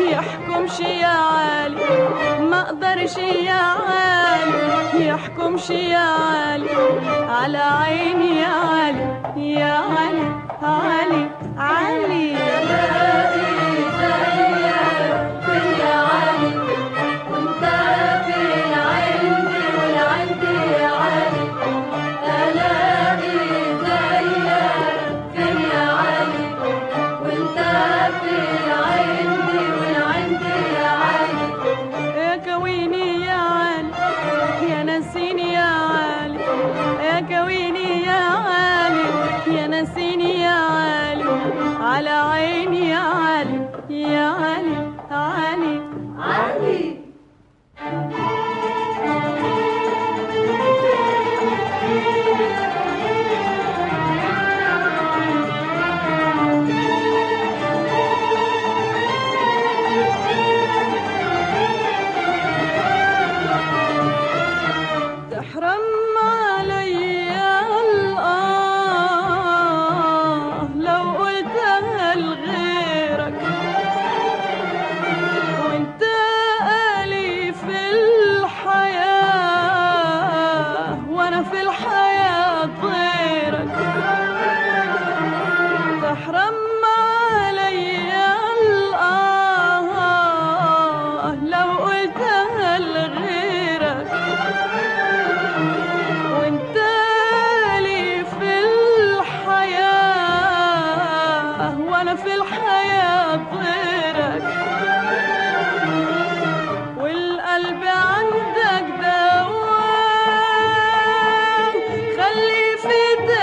يحكمش يا علي ما اقدرش يا علي يحكمش يا علي على عيني يا علي يا علي علي علي يا كويني يا علي يا نسيني يا علي يا كويني يا علي يا نسيني يا علي على عيني يا علي يا علي علي تحرم علي الآه لو قلتها لغيرك وانت قالي في الحياة وانا في الحياة غيرك تحرم علي الآه لو قلتها لغيرك وانت لي في الحياة وانا في الحياة غيرك والقلب عندك دوام خلي في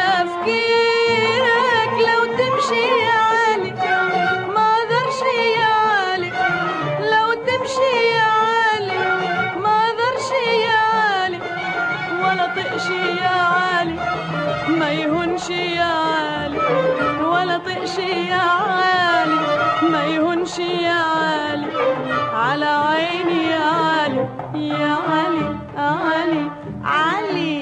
تفكيرك لو تمشي يا علي ما اقدرش يا علي لو تمشي يا علي ما اقدرش يا علي ولا طقشي يا علي ما يهونش يا علي ولا طقشي يا علي ما يهونش يا علي على عيني يا علي يا علي علي علي